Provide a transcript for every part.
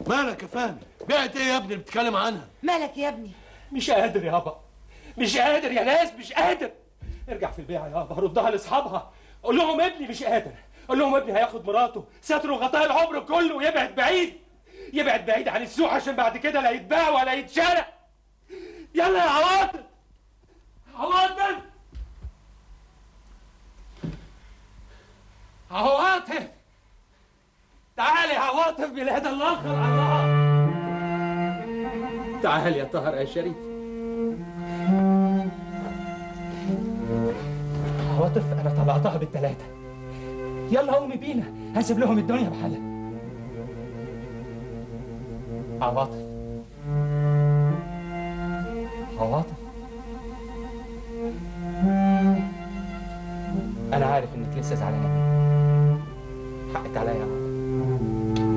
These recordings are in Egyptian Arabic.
مالك يا فهمي بعت ايه يا ابني اللي بتتكلم عنها مالك يا ابني مش قادر يابا مش قادر يا ناس مش قادر ارجع في البيعة يابا ردها لاصحابها قول لهم ابني مش قادر قول لهم ابني هياخد مراته ستر وغطاء العمر كله ويبعد بعيد يبعد بعيد عن السوق عشان بعد كده لا يتباع ولا يتشرى يلا يا عواطف عواطف عواطف تعالي يا عواطف بلاد الله خلق الله تعال يا طاهر يا شريف عواطف انا طلعتها بالثلاثه يلا قومي بينا هسيب لهم الدنيا بحالها عواطف عواطف انا عارف انك لسه زعلانه مني حقك عليا يا عواطف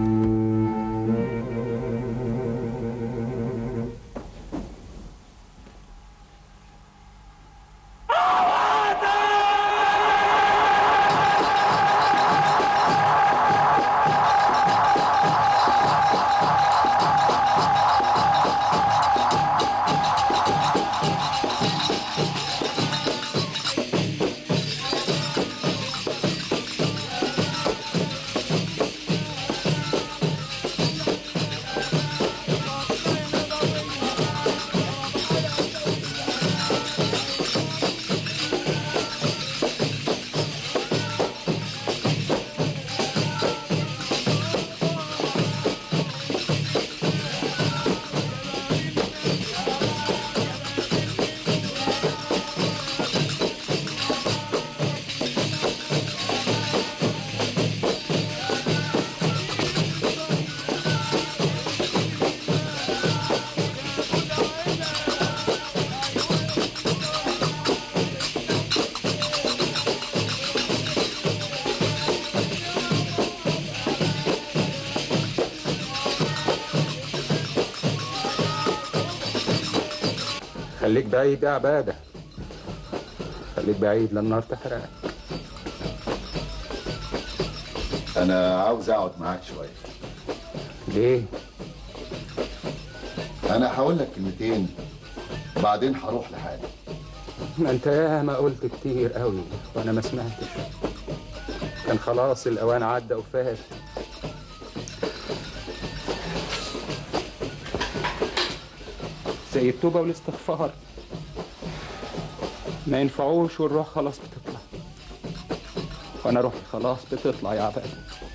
خليك بعيد يا عبادة خليك بعيد لأن النار تحرقك انا عاوز اقعد معاك شويه ليه؟ انا هقول لك كلمتين بعدين هروح لحالي ما انت ياما قلت كتير قوي وانا ما سمعتش كان خلاص الاوان عدى وفات زي التوبة والاستغفار ما ينفعوش والروح خلاص بتطلع وانا روحي خلاص بتطلع يا عباد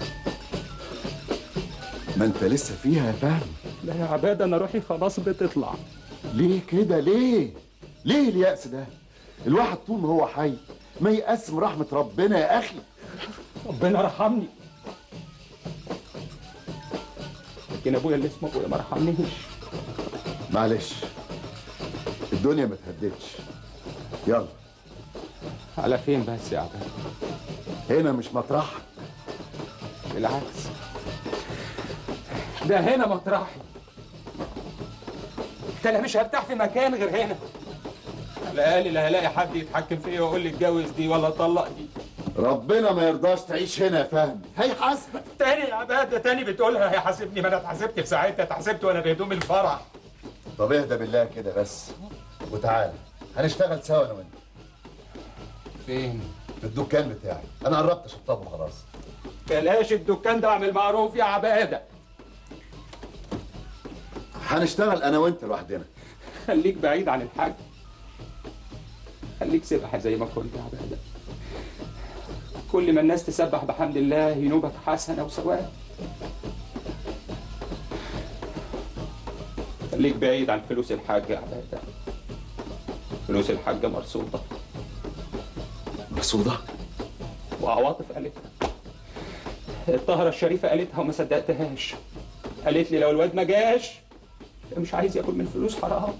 ما انت لسه فيها يا فهمي لا يا عباد انا روحي خلاص بتطلع ليه كده ليه ليه اليأس ده الواحد طول ما هو حي ما يقسم رحمة ربنا يا أخي ربنا رحمني لكن ابويا اللي اسمه ابويا ما رحمنيش معلش الدنيا ما تهدتش يلا على فين بس يا عباد هنا مش مطرحك بالعكس ده هنا مطرحي ده انا مش هرتاح في مكان غير هنا على الاقل لا هلاقي حد يتحكم فيا ويقول لي اتجوز دي ولا طلق دي ربنا ما يرضاش تعيش هنا يا فهمي هيحاسبك تاني يا عباد ده تاني بتقولها هيحاسبني ما انا اتحاسبت في ساعتها اتحاسبت وانا بهدوم الفرح طب اهدى بالله كده بس وتعالى هنشتغل سوا انا وانت فين في الدكان بتاعي انا قربت اشطبه خلاص بلاش الدكان ده اعمل معروف يا عباده هنشتغل انا وانت لوحدنا خليك بعيد عن الحاج خليك سبحة زي ما كنت يا عبادة كل ما الناس تسبح بحمد الله ينوبك حسنة وسواد خليك بعيد عن فلوس الحاج يا عبادة فلوس الحاجة مرصودة مرصودة وعواطف قالتها الطاهرة الشريفة قالتها وما صدقتهاش قالت لي لو الواد ما جاش يبقى مش عايز ياكل من فلوس حرام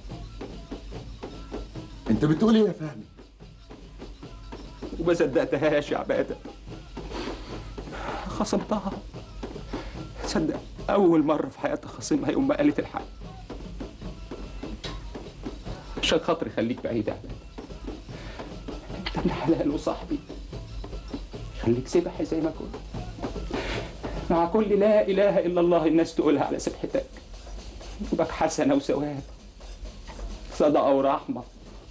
انت بتقول ايه يا فهمي وما صدقتهاش يا عبادة خصمتها صدق أول مرة في حياتي خصمها يوم ما قالت الحق عشان خاطري خليك بعيد يا عبادة انت ابن حلال وصاحبي خليك سبحي زي ما كنت مع كل لا اله الا الله الناس تقولها على سبحتك بك حسنه وسواد صدقه ورحمه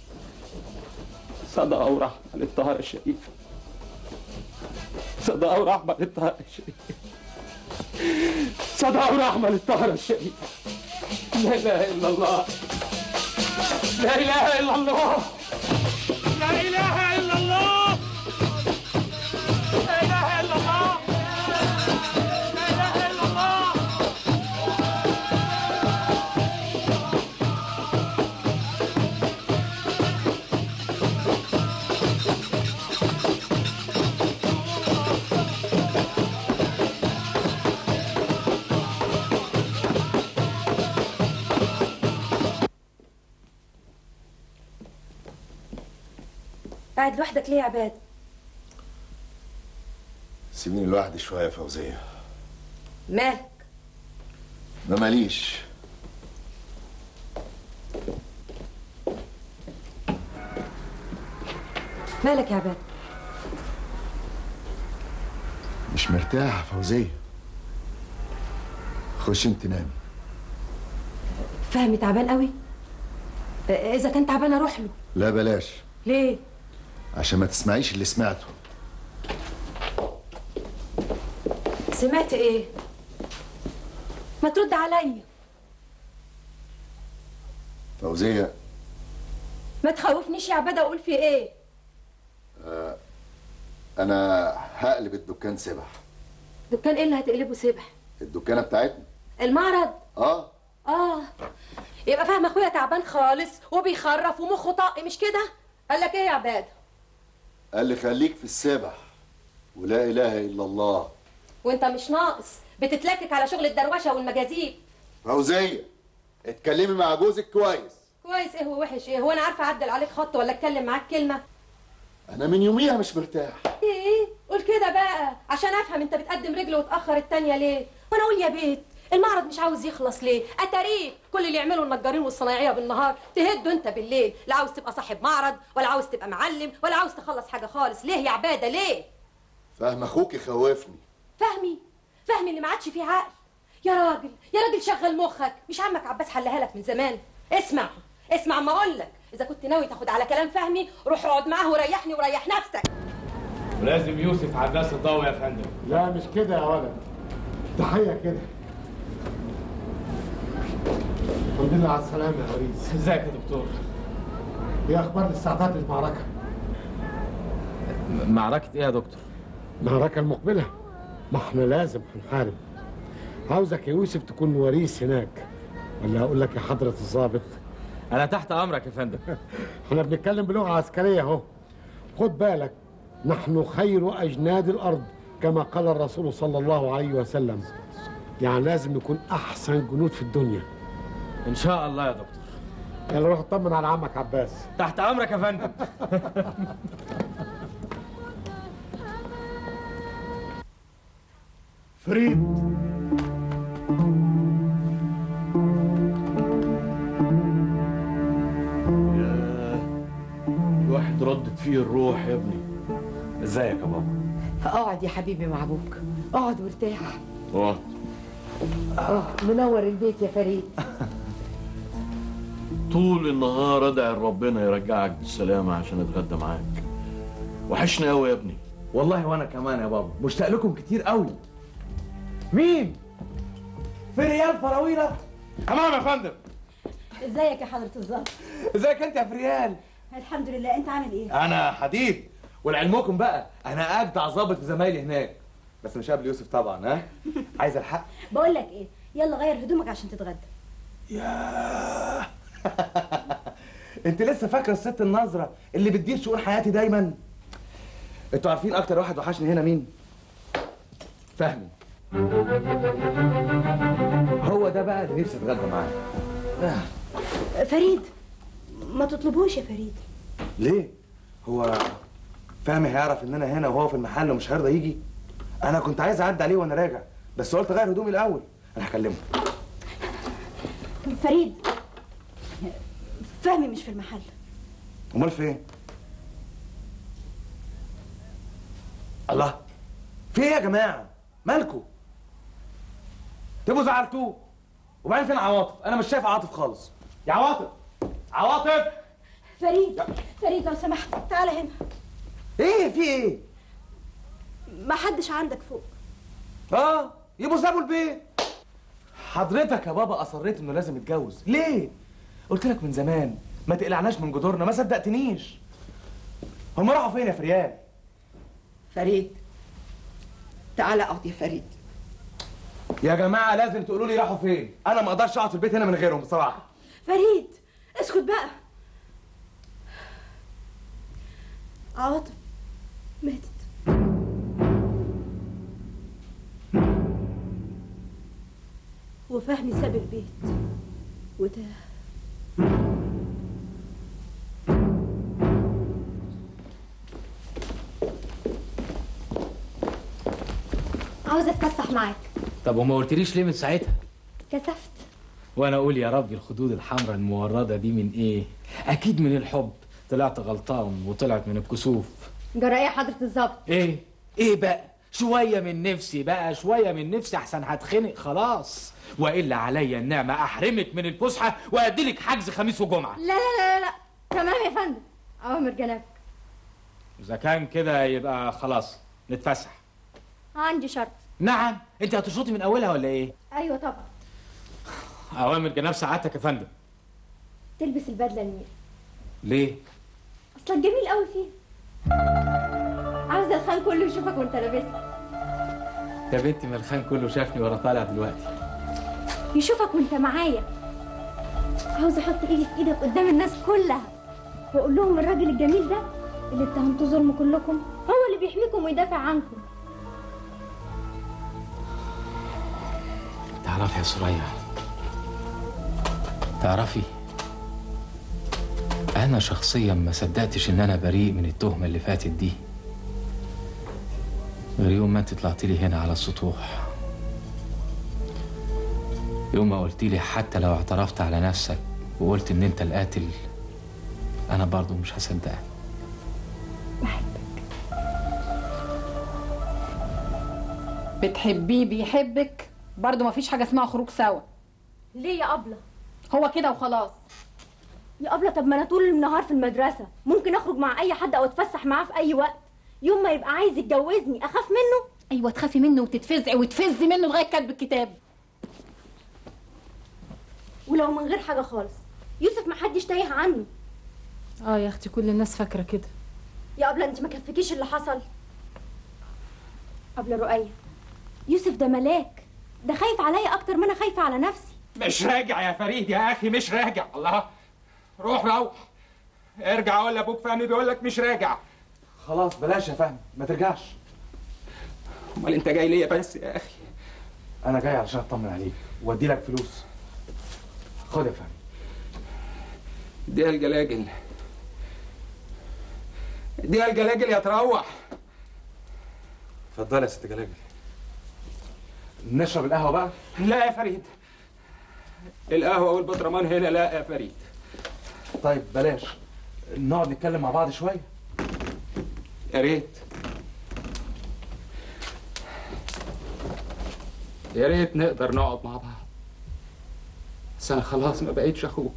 صدقه ورحمه للطهاره الشريفه صدقه ورحمه للطهاره الشريفه صدقه ورحمه للطهاره الشريفه لا اله الا الله لا اله الا الله لا اله الا الله لا اله الا الله لا اله الا الله قاعد لوحدك ليه يا عباد سيبيني لوحدي شويه يا فوزيه مالك ما ماليش مالك يا عباد مش مرتاح يا فوزيه خش انت نامي فهمي تعبان قوي آه، اذا كان تعبان اروح له لا بلاش ليه عشان ما تسمعيش اللي سمعته سمعت ايه ما ترد عليا فوزيه ما تخوفنيش يا عباد اقول في ايه انا هقلب الدكان سبح دكان ايه اللي هتقلبه سبح الدكانه بتاعتنا المعرض اه اه يبقى فاهم اخويا تعبان خالص وبيخرف ومخه طاقي مش كده قال لك ايه يا عباد قال لي خليك في السبح ولا اله الا الله وانت مش ناقص بتتلكك على شغل الدروشه والمجاذيب فوزيه اتكلمي مع جوزك كويس كويس ايه ووحش ايه هو انا عارفه اعدل عليك خط ولا اتكلم معاك كلمه انا من يوميها مش مرتاح ايه قول كده بقى عشان افهم انت بتقدم رجل وتاخر التانية ليه وانا اقول يا بيت المعرض مش عاوز يخلص ليه اتاريك كل اللي يعمله النجارين والصنايعيه بالنهار تهده انت بالليل لا عاوز تبقى صاحب معرض ولا عاوز تبقى معلم ولا عاوز تخلص حاجه خالص ليه يا عباده ليه فاهم اخوك يخوفني فهمي فهمي اللي ما عادش فيه عقل يا راجل يا راجل شغل مخك مش عمك عباس حلها لك من زمان اسمع اسمع ما اقول لك اذا كنت ناوي تاخد على كلام فهمي روح اقعد معاه وريحني وريح نفسك ولازم يوسف عباس الضوء يا فندم لا مش كده يا ولد تحية كده الحمد لله على السلامة يا وريس ازيك يا دكتور ايه اخبار الاستعداد للمعركة؟ معركة ايه يا دكتور؟ المعركة المقبلة ما احنا لازم هنحارب عاوزك يا يوسف تكون وريث هناك ولا اقول لك يا حضرة الضابط انا تحت امرك يا فندم احنا بنتكلم بلغة عسكرية اهو خد بالك نحن خير اجناد الارض كما قال الرسول صلى الله عليه وسلم يعني لازم نكون احسن جنود في الدنيا ان شاء الله يا دكتور يلا روح اطمن على عمك عباس تحت امرك يا فندم فريد ياه الواحد ردت فيه الروح يا ابني ازيك يا بابا اقعد يا حبيبي مع ابوك اقعد وارتاح اه اه منور البيت يا فريد طول النهار ادعي ربنا يرجعك بالسلامة عشان اتغدى معاك وحشني قوي يا ابني والله وانا كمان يا بابا مشتاق لكم كتير قوي مين في ريال فراويلة تمام يا فندم ازيك يا حضرة الظابط ازيك انت يا فريال الحمد لله انت عامل ايه انا حديد ولعلمكم بقى انا اجدع ظابط في زمايلي هناك بس مش قبل يوسف طبعا ها عايز الحق بقول لك ايه يلا غير هدومك عشان تتغدى انت لسه فاكره الست النظره اللي بتدير شؤون حياتي دايما انتوا عارفين اكتر واحد وحشني هنا مين فهمي هو ده بقى اللي نفسي اتغدى معاه فريد ما تطلبوش يا فريد ليه هو فهمي هيعرف ان انا هنا وهو في المحل ومش هيرضى يجي انا كنت عايز اعدي عليه وانا راجع بس قلت اغير هدومي الاول انا هكلمه فريد فهمي مش في المحل امال فين الله في ايه يا جماعه مالكوا تبقوا زعلتوه وبعدين فين عواطف انا مش شايف عواطف خالص يا عواطف عواطف فريد فريد لو سمحت تعالى هنا ايه في ايه ما حدش عندك فوق اه يبقوا سابوا البيت حضرتك يا بابا اصريت انه لازم يتجوز ليه قلت لك من زمان ما تقلعناش من جذورنا ما صدقتنيش هم راحوا فين يا فريال فريد تعال اقعد يا فريد يا جماعه لازم تقولوا لي راحوا فين انا ما اقدرش اقعد في البيت هنا من غيرهم بصراحه فريد اسكت بقى عواطف ماتت وفهمي ساب البيت وده عاوزة اتفسح معاك طب وما قلتليش ليه من ساعتها كسفت وانا اقول يا ربي الخدود الحمراء المورده دي من ايه اكيد من الحب طلعت غلطان وطلعت من الكسوف جرايه حضرة الظابط ايه ايه بقى شويه من نفسي بقى شويه من نفسي احسن هتخنق خلاص والا عليا النعمه احرمك من الفسحه واديلك حجز خميس وجمعه لا لا لا لا تمام يا فندم اوامر جنابك اذا كان كده يبقى خلاص نتفسح عندي شرط نعم انت هتشرطي من اولها ولا ايه ايوه طبعا اوامر جناب سعادتك يا فندم تلبس البدله الميري ليه اصلا جميل قوي فيه عاوزه الخان كله يشوفك وانت لابسها يا بنتي ما الخان كله شافني وانا طالع دلوقتي يشوفك وانت معايا عاوزه احط ايدي في ايدك قدام الناس كلها واقول لهم الراجل الجميل ده اللي اتهمتوه ظلم كلكم هو اللي بيحميكم ويدافع عنكم تعرفي يا سوريا تعرفي انا شخصيا ما صدقتش ان انا بريء من التهمه اللي فاتت دي غير يوم ما انت طلعت لي هنا على السطوح يوم ما قلت لي حتى لو اعترفت على نفسك وقلت ان انت القاتل انا برضو مش هصدقك بتحبيه بيحبك برضه مفيش حاجه اسمها خروج سوا ليه يا أبلة هو كده وخلاص يا أبلة طب ما أنا طول النهار في المدرسة ممكن أخرج مع أي حد أو أتفسح معاه في أي وقت يوم ما يبقى عايز يتجوزني أخاف منه ايوه تخافي منه وتتفزعي وتفزي منه لغايه كاتب الكتاب ولو من غير حاجة خالص يوسف ما حدش تايه عنه اه يا اختي كل الناس فاكره كده يا أبلة أنت ما كفكيش اللي حصل أبلة رؤية يوسف ده ملاك ده خايف عليا أكتر ما أنا خايفة على نفسي مش راجع يا فريد يا اخي مش راجع الله روح روح ارجع اقول لابوك فهمي بيقول لك مش راجع خلاص بلاش يا فهمي ما ترجعش امال انت جاي ليه بس يا اخي انا جاي علشان اطمن عليك وادي لك فلوس خد يا فهمي دي الجلاجل دي الجلاجل يا تروح اتفضل يا ست جلاجل نشرب القهوه بقى لا يا فريد القهوه والبطرمان هنا لا يا فريد طيب بلاش نقعد نتكلم مع بعض شويه يا ريت يا ريت نقدر نقعد مع بعض بس انا خلاص ما بقيتش اخوك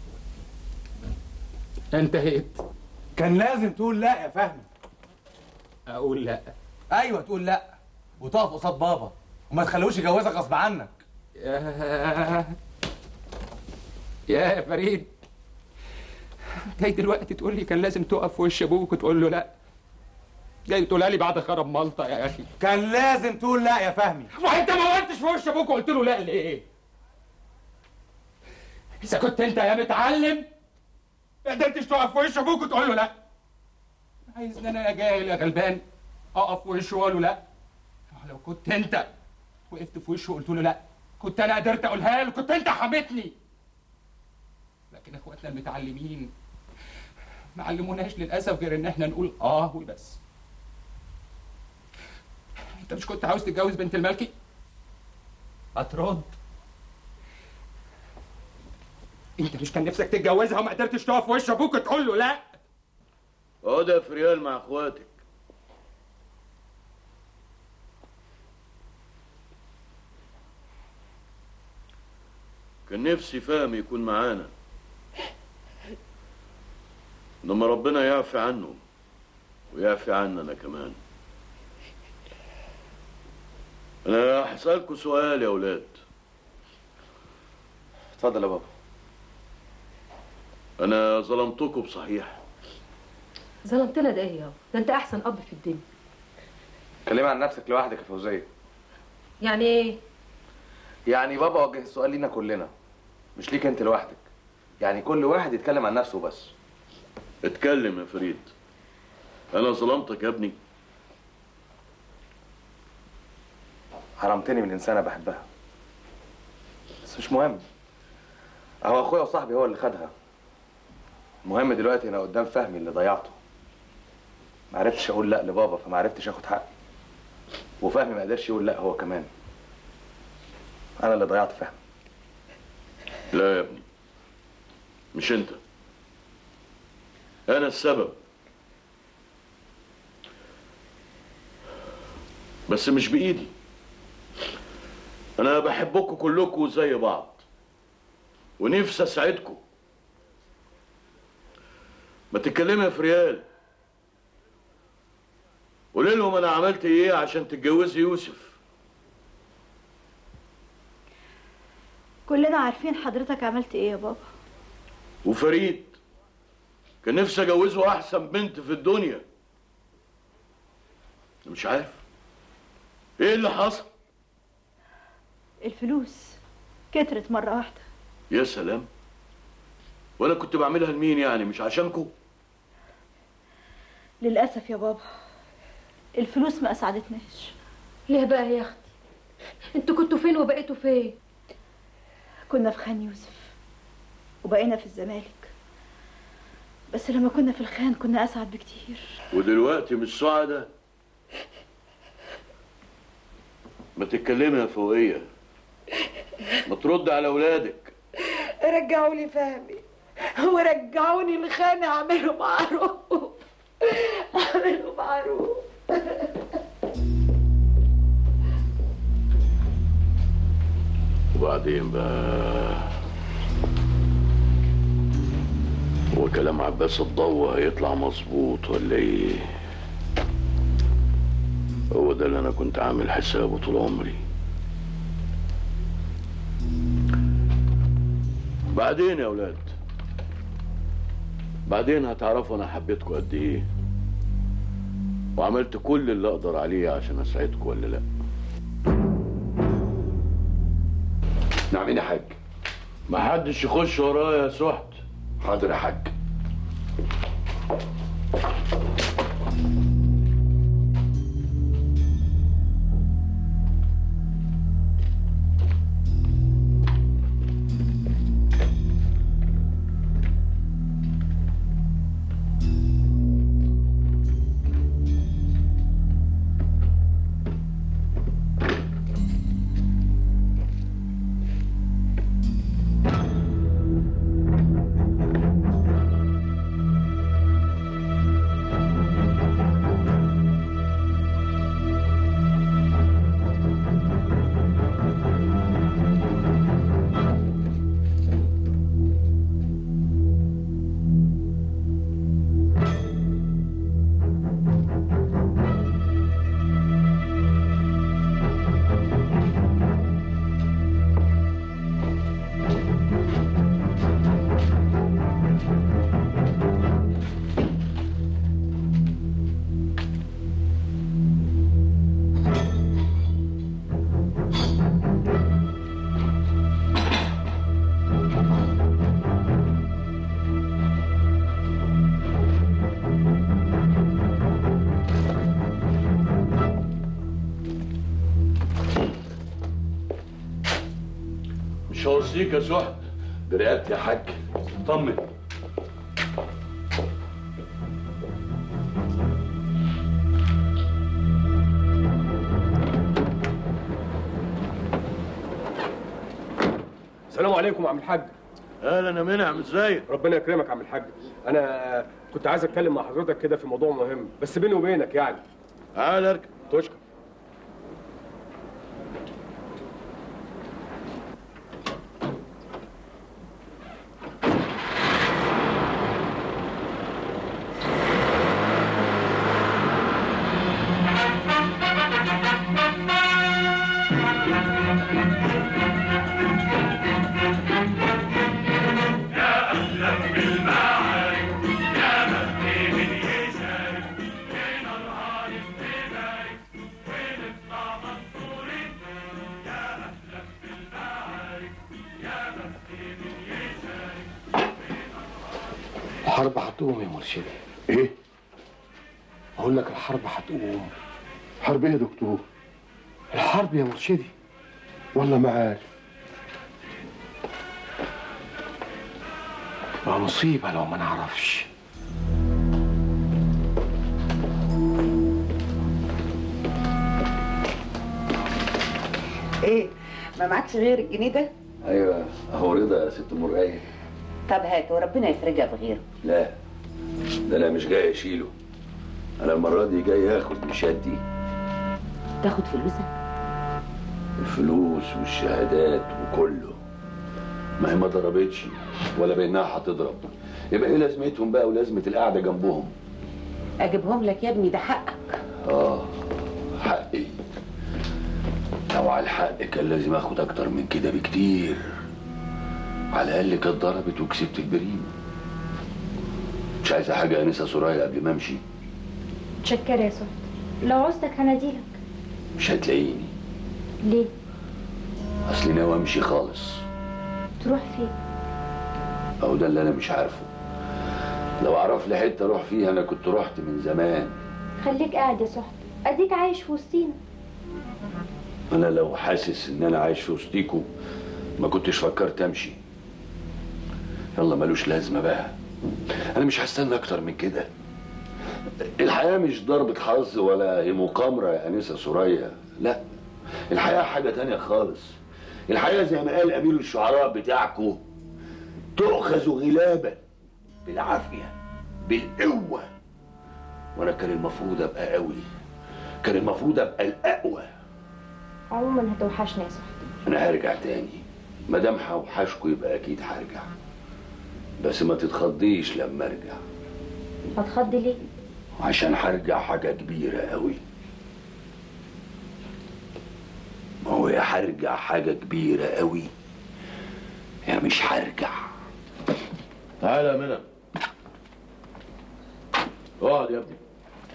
انتهيت كان لازم تقول لا يا فهمي اقول لا ايوه تقول لا وتقف قصاد بابا وما تخلوش يجوزك غصب عنك يا يا فريد جاي دلوقتي تقول لي كان لازم تقف في وش ابوك وتقول له لا جاي تقولها لي بعد خرب مالطا يا اخي كان لازم تقول لا يا فهمي وانت ما قلتش في وش ابوك وقلت له لا ليه اذا كنت انت يا متعلم ما قدرتش تقف في وش ابوك وتقول له لا عايزني انا يا جاهل يا غلبان اقف في وشه واقول له لا لو كنت انت وقفت في وشه وقلت له لا كنت انا قدرت اقولها له كنت انت حميتني لكن اخواتنا المتعلمين ما علموناش للاسف غير ان احنا نقول اه وبس انت مش كنت عاوز تتجوز بنت الملكي هترد انت مش كان نفسك تتجوزها وما قدرتش تقف في وش ابوك وتقول له لا اقعد يا فريال مع اخواتك كان نفسي فهمي يكون معانا انما ربنا يعفي عنه ويعفي عننا كمان انا هسألكوا سؤال يا اولاد اتفضل يا بابا انا ظلمتكم بصحيح ظلمتنا ده ايه يابا ده انت احسن اب في الدنيا كلمي عن نفسك لوحدك يا فوزيه يعني ايه يعني بابا وجه السؤال لينا كلنا مش ليك انت لوحدك يعني كل واحد يتكلم عن نفسه بس اتكلم يا فريد انا ظلمتك يا ابني حرمتني من انسانه بحبها بس مش مهم اهو اخويا وصاحبي هو اللي خدها المهم دلوقتي انا قدام فهمي اللي ضيعته ما عرفتش اقول لا لبابا فما عرفتش اخد حقي وفهمي ما قدرش يقول لا هو كمان انا اللي ضيعت فهمي لا يا ابني مش انت انا السبب بس مش بايدي انا بحبكم كلكم زي بعض ونفسي اساعدكم ما تتكلمي يا فريال قولي لهم انا عملت ايه عشان تتجوزي يوسف كلنا عارفين حضرتك عملت ايه يا بابا وفريد كان نفسي اجوزه احسن بنت في الدنيا مش عارف ايه اللي حصل الفلوس كترت مرة واحدة يا سلام وانا كنت بعملها لمين يعني مش عشانكم للأسف يا بابا الفلوس ما أسعدتناش ليه بقى يا اختي انتوا كنتوا فين وبقيتوا فين كنا في خان يوسف وبقينا في الزمالك بس لما كنا في الخان كنا أسعد بكتير ودلوقتي مش سعدة ما تتكلمي يا فوقية ما ترد على اولادك رجعوا لي فهمي ورجعوني الخان اعملوا معروف اعملوا معروف وبعدين بقى هو كلام عباس الضوء هيطلع مظبوط ولا ايه هو ده اللي انا كنت عامل حسابه طول عمري بعدين يا اولاد بعدين هتعرفوا انا حبيتكم قد ايه وعملت كل اللي اقدر عليه عشان اسعدكم ولا لا نعم يا حاج ما حدش يخش ورايا يا سحت حاضر يا حاج مش هوصيك يا سحت برقبتي يا حاج طمن السلام عليكم يا عم الحاج اهلا يا منعم ازيك ربنا يكرمك يا عم الحاج انا كنت عايز اتكلم مع حضرتك كده في موضوع مهم بس بيني وبينك يعني تعال اركب تشكر الحرب هتقوم يا مرشدي ايه اقول لك الحرب هتقوم حرب ايه يا دكتور الحرب يا مرشدي والله ما عارف ما مصيبة لو ما نعرفش ايه ما معكش غير الجنيه ده ايوه اهو رضا يا ست مرقية طب هات وربنا يفرجها بغيره لا ده انا مش جاي اشيله انا المره دي جاي اخد بشهادتي تاخد فلوسك الفلوس والشهادات وكله ما هي ما ضربتش ولا بانها هتضرب يبقى ايه لازمتهم بقى ولازمه القعده جنبهم اجيبهم لك يا ابني ده حقك اه حقي لو على الحق كان لازم اخد اكتر من كده بكتير على الاقل كانت ضربت وكسبت الجريمه مش عايزه حاجه يا انسه سرايا قبل ما امشي متشكرة يا صوت لو عوزتك هناديلك مش هتلاقيني ليه اصلي ناوي امشي خالص تروح فين او ده اللي انا مش عارفه لو اعرف لي حته اروح فيها انا كنت رحت من زمان خليك قاعد يا صحت اديك عايش في وسطينا انا لو حاسس ان انا عايش في وسطيكوا ما كنتش فكرت امشي يلا ملوش لازمه بقى انا مش هستنى اكتر من كده الحياه مش ضربة حظ ولا هي مقامره يا انسه سوريا لا الحياه حاجه تانية خالص الحياه زي ما قال امير الشعراء بتاعكو تؤخذ غلابا بالعافيه بالقوه وانا كان المفروض ابقى قوي كان المفروض ابقى الاقوى عموما هتوحشنا يا صحت انا هرجع تاني ما دام هوحشكوا يبقى اكيد هرجع بس ما تتخضيش لما ارجع هتخضي ليه عشان هرجع حاجه كبيره قوي ما هو يا هرجع حاجه كبيره قوي يا مش هرجع تعالى يا منى اقعد يا ابني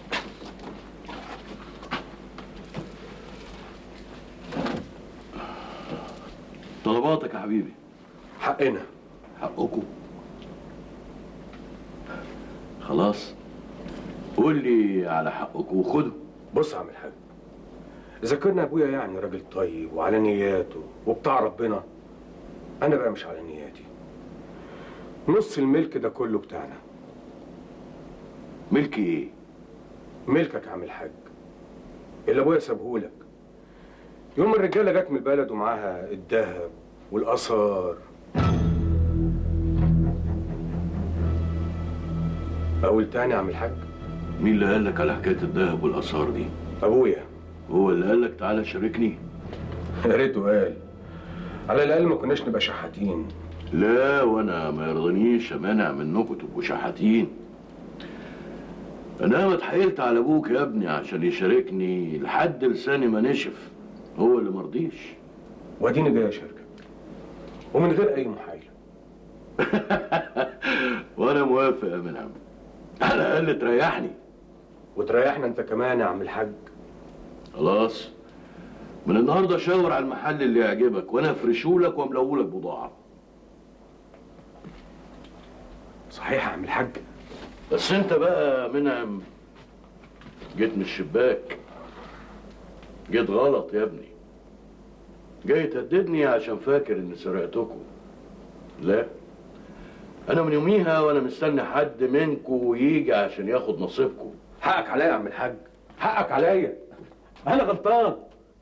طلباتك يا حبيبي حقنا حقكم خلاص قول لي على حقكم وخده بص يا عم الحاج اذا كان ابويا يعني راجل طيب وعلى نياته وبتاع ربنا انا بقى مش على نياتي نص الملك ده كله بتاعنا ملك ايه ملكك يا عم الحاج اللي ابويا سابهولك يوم الرجاله جت من البلد ومعاها الذهب والاثار اقول تاني يا عم الحاج مين اللي قال لك على حكايه الذهب والاثار دي ابويا هو اللي قال لك تعالى شاركني يا ريته قال على الاقل ما كناش نبقى شحاتين لا وانا ما يرضنيش امانع منكم تبقوا شحاتين انا ما اتحايلت على ابوك يا ابني عشان يشاركني لحد لساني ما نشف هو اللي مرضيش واديني جاي اشاركك ومن غير اي محايله وانا موافق يا منعم على الاقل تريحني وتريحنا انت كمان يا عم الحاج خلاص من النهارده شاور على المحل اللي يعجبك وانا افرشهولك واملهولك بضاعه صحيح يا عم الحاج بس انت بقى يا منعم جيت من الشباك جيت غلط يا ابني جاي تهددني عشان فاكر اني سرقتكم لا انا من يوميها وانا مستني حد منكم يجي عشان ياخد نصيبكم حقك عليا يا عم الحاج حقك عليا انا غلطان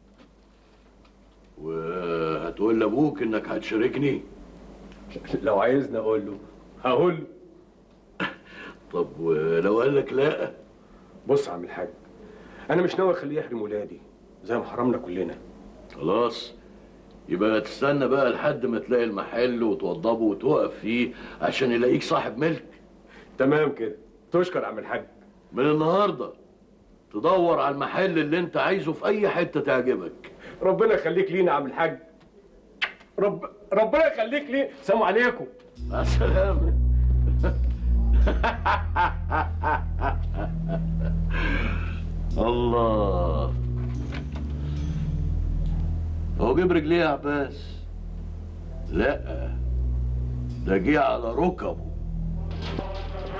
وهتقول لابوك انك هتشاركني لو عايزني اقول له هقول له طب ولو قال لك لا بص يا عم الحاج انا مش ناوي اخليه يحرم ولادي زي ما حرمنا كلنا خلاص يبقى تستنى بقى لحد ما تلاقي المحل وتوضبه وتقف فيه عشان يلاقيك صاحب ملك تمام كده تشكر يا عم الحاج من النهارده تدور على المحل اللي انت عايزه في اي حته تعجبك ربنا يخليك لينا يا عم الحاج رب ربنا يخليك لي سلام عليكم مع السلامه الله هو جيب رجليه يا عباس لا ده جه على ركبه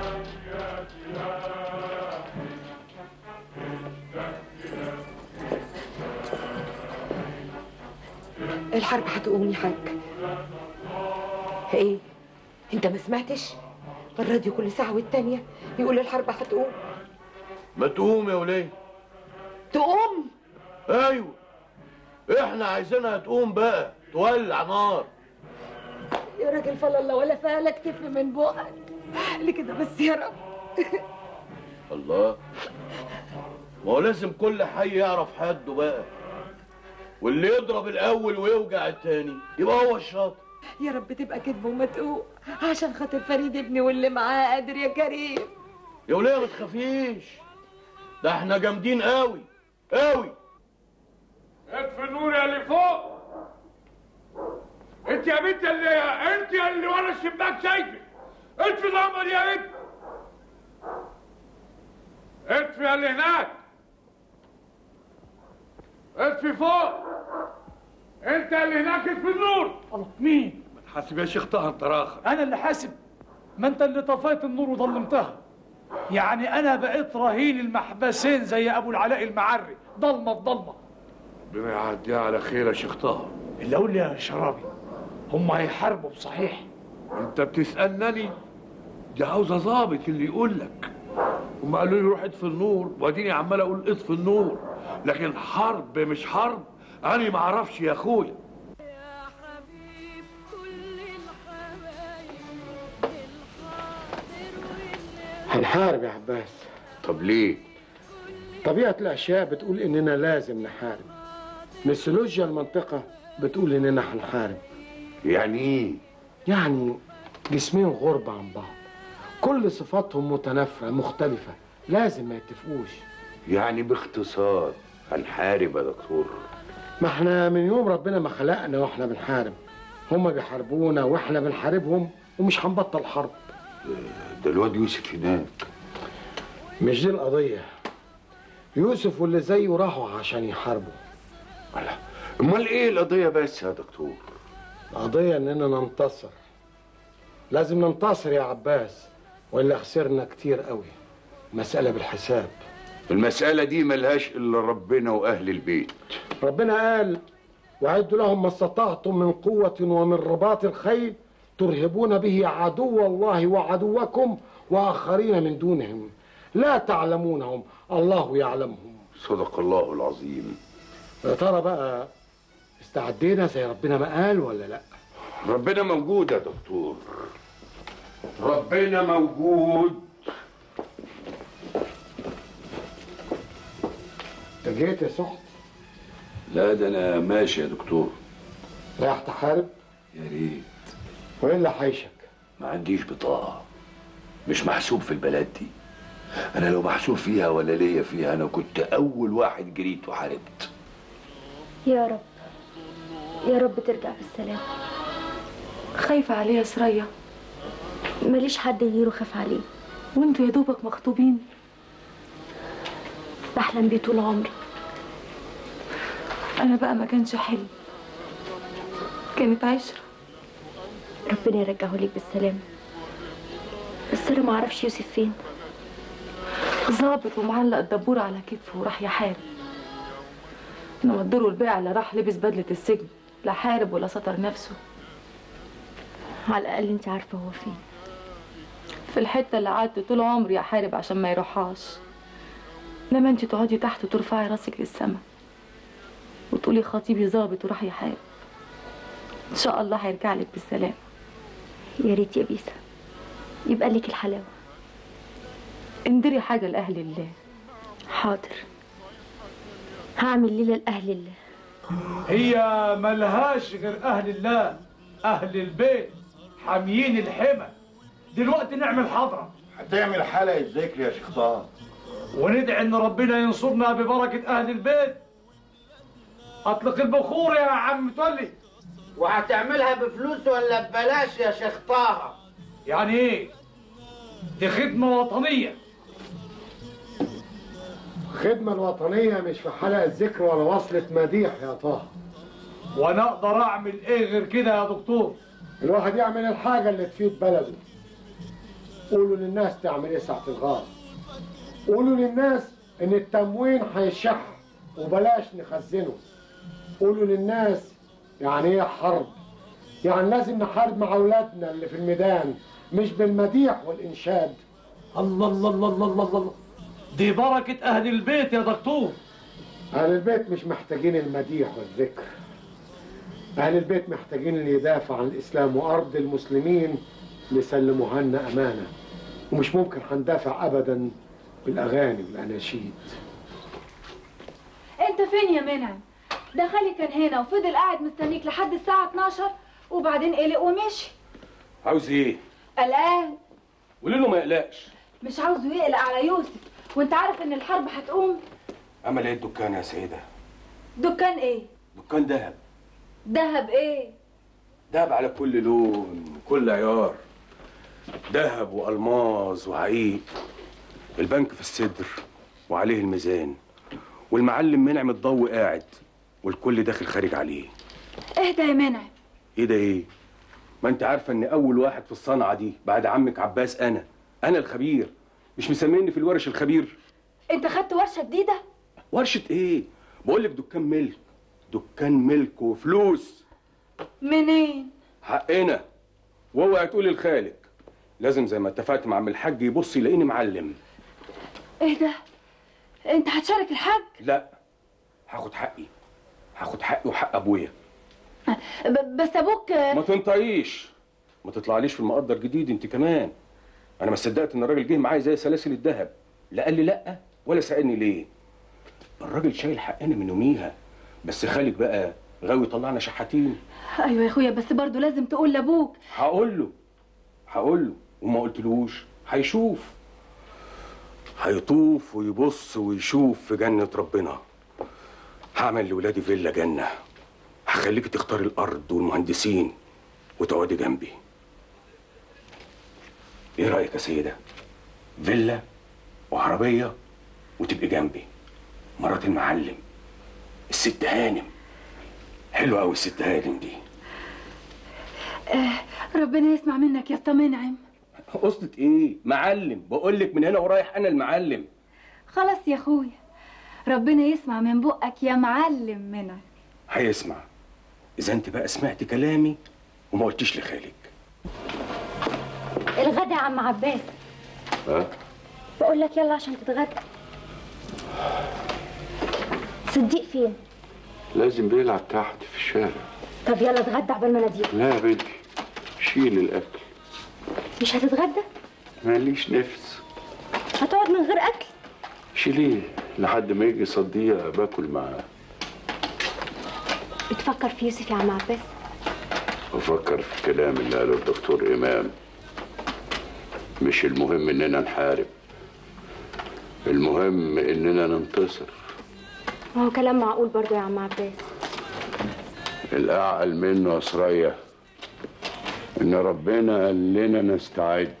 الحرب هتقوم يا حاج ايه انت ما سمعتش الراديو كل ساعة والتانية يقول الحرب هتقوم ما تقوم يا وليه تقوم ايوه احنا عايزينها تقوم بقى تولع نار يا راجل فلا الله ولا فالك تف من بقك ليه كده بس يا رب الله ما هو لازم كل حي يعرف حده بقى واللي يضرب الاول ويوجع التاني يبقى هو الشاطر يا رب تبقى كدب ومتقوق عشان خاطر فريد ابني واللي معاه قادر يا كريم يا وليه ما تخافيش ده احنا جامدين قوي قوي اطفي النور يا اللي فوق انت يا بنت اللي انت اللي ورا الشباك شايفه اطفي القمر يا بنت اطفي يا اللي هناك اطفي فوق انت اللي هناك اطفي النور الله مين؟ ما تحاسب يا شيخ طه انت راخر انا اللي حاسب ما انت اللي طفيت النور وظلمتها يعني انا بقيت رهين المحبسين زي ابو العلاء المعري ضلمه بضلمه ربنا يعديها على خير يا شيخ طه اللي اقول لي يا شرابي هم هيحاربوا بصحيح انت بتسالني دي عاوزه ظابط اللي يقول لك هم قالوا لي روح اطفي النور واديني عمال اقول اطفي النور لكن حرب مش حرب انا ما اعرفش يا اخويا هنحارب يا عباس طب ليه؟ طبيعة الأشياء بتقول إننا لازم نحارب ميثولوجيا المنطقة بتقول إننا هنحارب يعني إيه؟ يعني جسمين غرب عن بعض كل صفاتهم متنافرة مختلفة لازم ما يتفقوش يعني باختصار هنحارب يا دكتور ما احنا من يوم ربنا ما خلقنا واحنا بنحارب هما بيحاربونا واحنا بنحاربهم ومش هنبطل حرب ده الواد يوسف هناك مش دي القضية يوسف واللي زيه راحوا عشان يحاربوا امال ايه القضية بس يا دكتور القضية اننا ننتصر لازم ننتصر يا عباس والا خسرنا كتير قوي مسألة بالحساب المسألة دي ملهاش إلا ربنا وأهل البيت ربنا قال وعدوا لهم ما استطعتم من قوة ومن رباط الخيل ترهبون به عدو الله وعدوكم وآخرين من دونهم لا تعلمونهم الله يعلمهم صدق الله العظيم يا ترى بقى استعدينا زي ربنا ما قال ولا لا ربنا موجود يا دكتور ربنا موجود انت جيت يا سحت لا ده أنا ماشي يا دكتور رايح تحارب يا ريت وايه اللي حيشك ما عنديش بطاقة مش محسوب في البلد دي أنا لو محسوب فيها ولا ليا فيها أنا كنت أول واحد جريت وحاربت يا رب يا رب ترجع بالسلامة خايفة عليه يا سرية ماليش حد غيره خاف عليه وانتوا يا دوبك مخطوبين بحلم بيه طول عمري انا بقى ما كانش حلم كانت عشرة ربنا يرجعه لك بالسلامة بس انا ما اعرفش يوسف فين ظابط ومعلق الدبور على كتفه وراح يحارب انما الدور الباقي اللي راح لبس بدلة السجن لا حارب ولا سطر نفسه على الاقل انت عارفة هو فين في الحتة اللي قعدت طول عمري احارب عشان ما يروحهاش لما انت تقعدي تحت وترفعي راسك للسما وتقولي خطيبي ظابط وراح يحارب ان شاء الله هيرجع لك بالسلامة يا ريت يا بيسا يبقى لك الحلاوة اندري حاجة لأهل الله حاضر هعمل ليلة لأهل الله هي ملهاش غير اهل الله اهل البيت حاميين الحمى دلوقتي نعمل حضره هتعمل حلقة الذكر يا شيخ طه وندعي ان ربنا ينصرنا ببركه اهل البيت اطلق البخور يا عم متولي وهتعملها بفلوس ولا ببلاش يا شيخ طه يعني ايه دي خدمه وطنيه الخدمة الوطنية مش في حلقة ذكر ولا وصلة مديح يا طه وانا اقدر اعمل ايه غير كده يا دكتور الواحد يعمل الحاجة اللي تفيد بلده قولوا للناس تعمل ايه ساعة الغار قولوا للناس ان التموين هيشح وبلاش نخزنه قولوا للناس يعني ايه حرب يعني لازم نحارب مع اولادنا اللي في الميدان مش بالمديح والانشاد الله الله الله الله الله الله دي بركة أهل البيت يا دكتور اهل البيت مش محتاجين المديح والذكر اهل البيت محتاجين اللي يدافع عن الاسلام وارض المسلمين اللي سلموها لنا امانه ومش ممكن هندافع ابدا بالاغاني والاناشيد انت فين يا منعم ده خالي كان هنا وفضل قاعد مستنيك لحد الساعة 12 وبعدين قلق ومشي عاوز ايه قلقان قولي له ما يقلقش مش عاوزه يقلق على يوسف وانت عارف ان الحرب هتقوم عمل ايه الدكان يا سيده دكان ايه دكان دهب دهب ايه دهب على كل لون كل عيار دهب والماظ وعقيق البنك في الصدر وعليه الميزان والمعلم منعم الضوء قاعد والكل داخل خارج عليه اهدى يا منعم ايه ده ايه ما انت عارفه ان اول واحد في الصنعه دي بعد عمك عباس انا انا الخبير مش مسميني في الورش الخبير انت خدت ورشة جديدة ورشه ايه بقول لك دكان ملك دكان ملك وفلوس منين حقنا واوعي تقولي لخالك لازم زي ما اتفقت مع عم الحاج يبص يلاقيني معلم ايه ده انت هتشارك الحاج لا هاخد حقي هاخد حقي وحق ابويا ب- بس ابوك ما تنطقيش ما تطلعليش في المقدر جديد انت كمان انا ما صدقت ان الراجل جه معايا زي سلاسل الذهب لا قال لي لا ولا سالني ليه الراجل شايل حقنا من يوميها بس خالك بقى غاوي طلعنا شحاتين ايوه يا اخويا بس برضه لازم تقول لابوك هقول له هقول له وما قلتلوش هيشوف هيطوف ويبص ويشوف في جنة ربنا هعمل لولادي فيلا جنة هخليك تختار الأرض والمهندسين وتقعدي جنبي ايه رأيك يا سيدة فيلا وعربية وتبقي جنبي مرات المعلم الست هانم حلوة أوي الست هانم دي آه ربنا يسمع منك يا اسطى منعم قصة ايه؟ معلم بقول لك من هنا ورايح انا المعلم خلاص يا اخويا ربنا يسمع من بقك يا معلم منعم هيسمع اذا انت بقى سمعت كلامي وما قلتيش لخالك الغدا يا عم عباس ها؟ بقول لك يلا عشان تتغدى صديق فين لازم بيلعب تحت في الشارع طب يلا اتغدى عبال ما ناديك لا يا بنتي شيل الاكل مش هتتغدى ماليش نفس هتقعد من غير اكل شيليه لحد ما يجي صديق باكل معاه بتفكر في يوسف يا عم عباس بفكر في الكلام اللي قاله الدكتور امام مش المهم اننا نحارب المهم اننا ننتصر ما هو كلام معقول برضه يا عم عباس الاعقل منه يا سرية ان ربنا قال لنا نستعد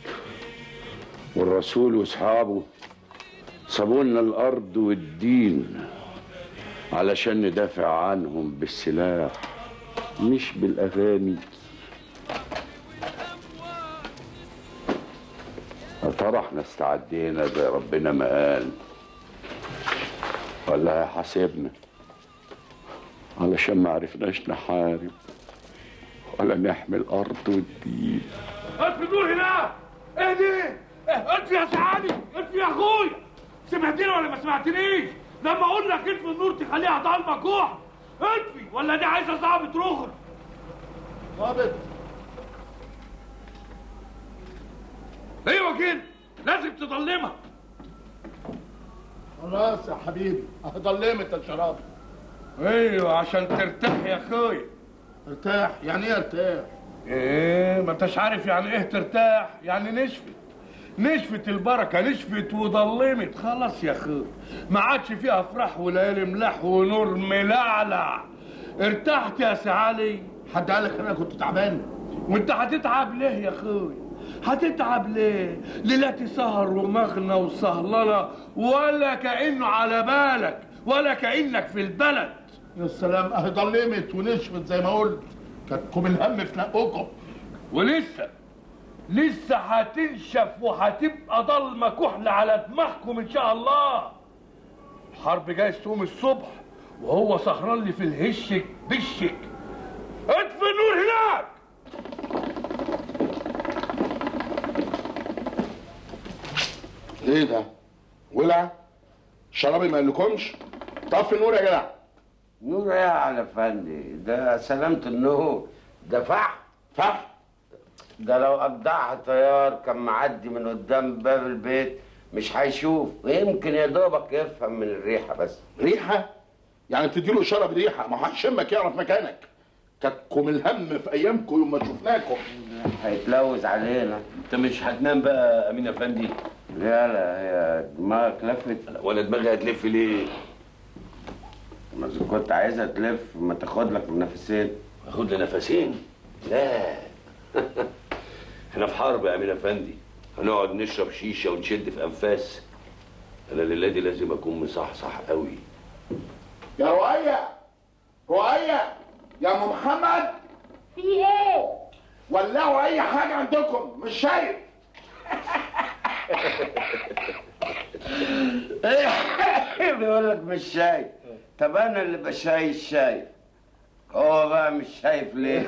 والرسول واصحابه سابوا لنا الارض والدين علشان ندافع عنهم بالسلاح مش بالاغاني يا ترى احنا استعدينا زي ربنا ما قال ولا هيحاسبنا علشان ما عرفناش نحارب ولا نحمي الارض والدين اطفي النور هنا اهدي اطفي يا سعادي اطفي يا اخويا سمعتني ولا ما سمعتنيش لما اقول لك اطفي النور تخليها ضلمه كوع اطفي ولا دي عايزه ظابط رخر ظابط ايوه كده لازم تضلمها خلاص يا حبيبي ضلمت الشراب ايوه عشان ترتاح يا اخويا ارتاح يعني ايه ارتاح ايه ما انتش عارف يعني ايه ترتاح يعني نشفت نشفت البركه نشفت وضلمت خلاص يا اخويا ما عادش فيها افراح وليالي ملاح ونور ملعلع ارتحت يا سعالي حد قال لك انا كنت تعبان وانت هتتعب ليه يا اخويا هتتعب ليه ليلاتي سهر ومغنى وسهلنه ولا كانه على بالك ولا كانك في البلد يا سلام اهي ضلمت ونشفت زي ما قلت كانتكم الهم في نقكم ولسه لسه هتنشف وهتبقى ضلمه كحل على دماغكم ان شاء الله الحرب جايز تقوم الصبح وهو سهران لي في الهشك بشك اطفي النور هناك ايه ده؟ ولع؟ شرابي ما قالكمش؟ طفي النور يا جدع نور ايه يا على فندي ده سلامة النور ده فحم فحم ده لو أجدعها طيار كان معدي من قدام باب البيت مش هيشوف ويمكن يا دوبك يفهم من الريحة بس ريحة؟ يعني بتديله إشارة بريحة ما هو هيشمك يعرف مكانك كاتكم الهم في أيامكم يوم ما شفناكم هيتلوث علينا انت مش هتنام بقى امين افندي لا لا هي دماغك لفت ولا دماغي هتلف ليه ما إذا كنت عايزها تلف ما تاخد لك نفسين اخد لي نفسين لا احنا في حرب يا امين افندي هنقعد نشرب شيشه ونشد في انفاس انا الليله دي لازم اكون مصحصح قوي يا رؤية رؤية يا ام محمد في ايه؟ ولعوا أي حاجة عندكم مش شايف بيقول لك مش شايف طب انا اللي بشايف شايف هو بقى مش شايف ليه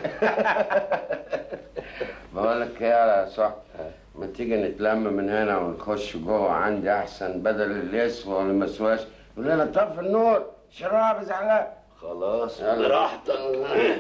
بقول لك ايه يا صاحبي ما تيجي نتلم من هنا ونخش جوه عندي احسن بدل اللي يسوى واللي ما يسواش يقول لنا طفي النور شراب زعلان خلاص يلا. براحتك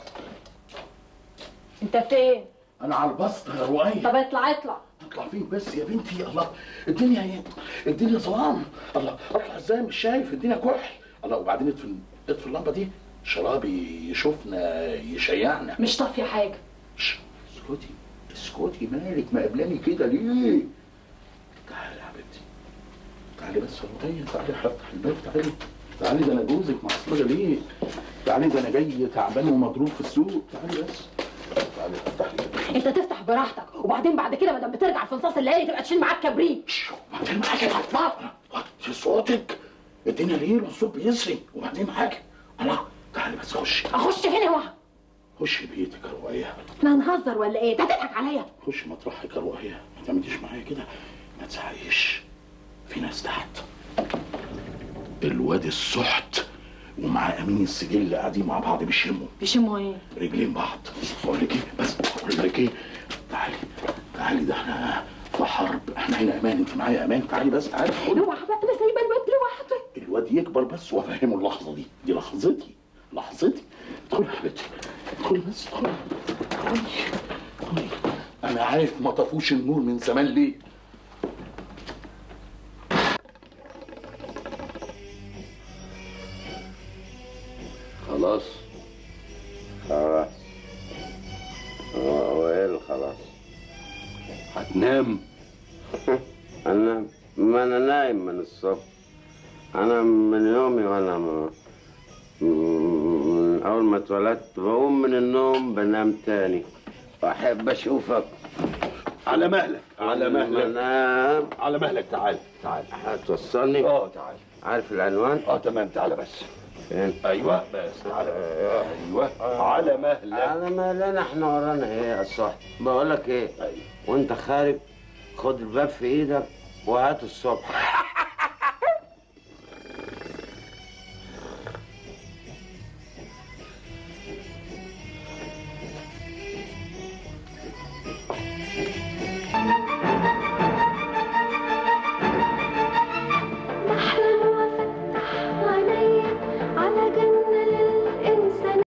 انت فين؟ أنا على البسط يا رؤية طب اطلع اطلع اطلع فين بس يا بنتي الله الدنيا ايه الدنيا ظلام الله اطلع ازاي مش شايف الدنيا كحل الله وبعدين اطفي اطفي اللمبه دي شرابي يشوفنا يشيعنا مش طافيه حاجه شش، اسكتي اسكتي مالك مقابلاني كده ليه تعالي يا حبيبتي تعالي بس يا رؤية تعالي هفتح الباب تعالي تعالي ده انا جوزك معصلجه ليه تعالي ده انا جاي تعبان ومضروب في السوق تعالي بس تعالي افتح لي انت تفتح براحتك وبعدين بعد كده ما دام بترجع في نصاص الليالي تبقى تشيل معاك كبريت وبعدين معاك العطار وطي صوتك الدنيا ليل والصوت بيسري وبعدين معاك الله تعالي بس خشي اخش فين يا وهم؟ خشي بيتك يا رؤية احنا هنهزر ولا ايه؟ انت هتضحك عليا خشي مطرحك يا رؤية ما تعمليش معايا كده ما تزعقيش في ناس تحت الواد السحت ومع امين السجل قاعدين مع بعض بيشموا بيشموا ايه؟ رجلين بعض بقول لك ايه بس بقول لك ايه تعالي تعالي ده احنا في حرب احنا هنا امان انت معايا امان تعالي بس تعالي اوعى بقى انا سايبه الواد لوحده الواد يكبر بس وافهمه اللحظه دي دي لحظتي لحظتي ادخلي يا حبيبتي ادخلي بس ادخلي ادخلي ادخلي انا عارف ما طفوش النور من زمان ليه خلاص خلاص هو هو ايه اللي خلاص هتنام انا ما انا نايم من الصبح انا من يومي وانا م... من اول ما اتولدت بقوم من النوم بنام تاني واحب اشوفك على مهلك على مهلك بنام على مهلك تعال تعال هتوصلني اه تعال عارف العنوان اه تمام تعالى بس فين ايوه بس تعالى ايوه على مهلك على مهلنا احنا ورانا ايه يا صاحبي بقول لك ايه وانت خارج خد الباب في ايدك وهات الصبح